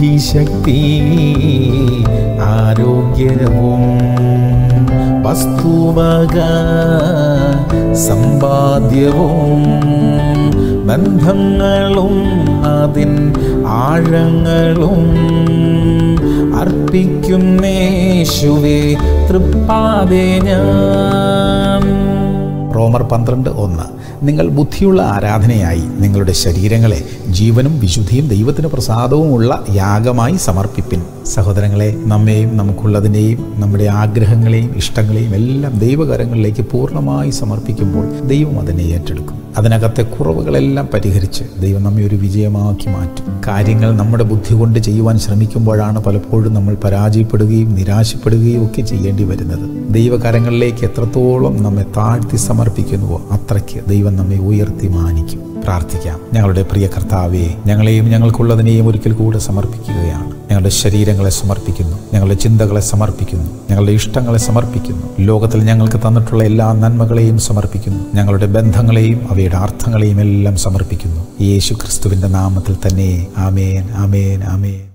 ബുദ്ധിശക്തി ആരോഗ്യവും വസ്തുവക സമ്പാദ്യവും ബന്ധങ്ങളും അതിൻ ആഴങ്ങളും അർപ്പിക്കുന്നേശുവേ തൃപ്പാതെ ഞാൻ റോമർ പന്ത്രണ്ട് ഒന്ന് നിങ്ങൾ ബുദ്ധിയുള്ള ആരാധനയായി നിങ്ങളുടെ ശരീരങ്ങളെ ജീവനും വിശുദ്ധിയും ദൈവത്തിന് പ്രസാദവുമുള്ള യാഗമായി സമർപ്പിപ്പിൻ സഹോദരങ്ങളെ നമ്മെയും നമുക്കുള്ളതിനെയും നമ്മുടെ ആഗ്രഹങ്ങളെയും ഇഷ്ടങ്ങളെയും എല്ലാം ദൈവകരങ്ങളിലേക്ക് പൂർണ്ണമായി സമർപ്പിക്കുമ്പോൾ ദൈവം അതിനെ ഏറ്റെടുക്കും അതിനകത്തെ കുറവുകളെല്ലാം പരിഹരിച്ച് ദൈവം നമ്മെ ഒരു വിജയമാക്കി മാറ്റും കാര്യങ്ങൾ നമ്മുടെ ബുദ്ധി കൊണ്ട് ചെയ്യുവാൻ ശ്രമിക്കുമ്പോഴാണ് പലപ്പോഴും നമ്മൾ പരാജയപ്പെടുകയും നിരാശപ്പെടുകയും ഒക്കെ ചെയ്യേണ്ടി വരുന്നത് ദൈവകരങ്ങളിലേക്ക് എത്രത്തോളം നമ്മെ താഴ്ത്തി സമർപ്പിക്കുന്നുവോ അത്രയ്ക്ക് ദൈവം നമ്മെ ഉയർത്തി മാനിക്കും പ്രാർത്ഥിക്കാം ഞങ്ങളുടെ പ്രിയ കർത്താവെ ഞങ്ങളെയും ഞങ്ങൾക്കുള്ളതിനെയും ഒരിക്കൽ കൂടെ സമർപ്പിക്കുകയാണ് ഞങ്ങളുടെ ശരീരങ്ങളെ സമർപ്പിക്കുന്നു ഞങ്ങളുടെ ചിന്തകളെ സമർപ്പിക്കുന്നു ഞങ്ങളുടെ ഇഷ്ടങ്ങളെ സമർപ്പിക്കുന്നു ലോകത്തിൽ ഞങ്ങൾക്ക് തന്നിട്ടുള്ള എല്ലാ നന്മകളെയും സമർപ്പിക്കുന്നു ഞങ്ങളുടെ ബന്ധങ്ങളെയും അവയുടെ അർത്ഥങ്ങളെയും എല്ലാം സമർപ്പിക്കുന്നു യേശു ക്രിസ്തുവിന്റെ നാമത്തിൽ തന്നെ ആമേൻ ആമേൻ ആമേൻ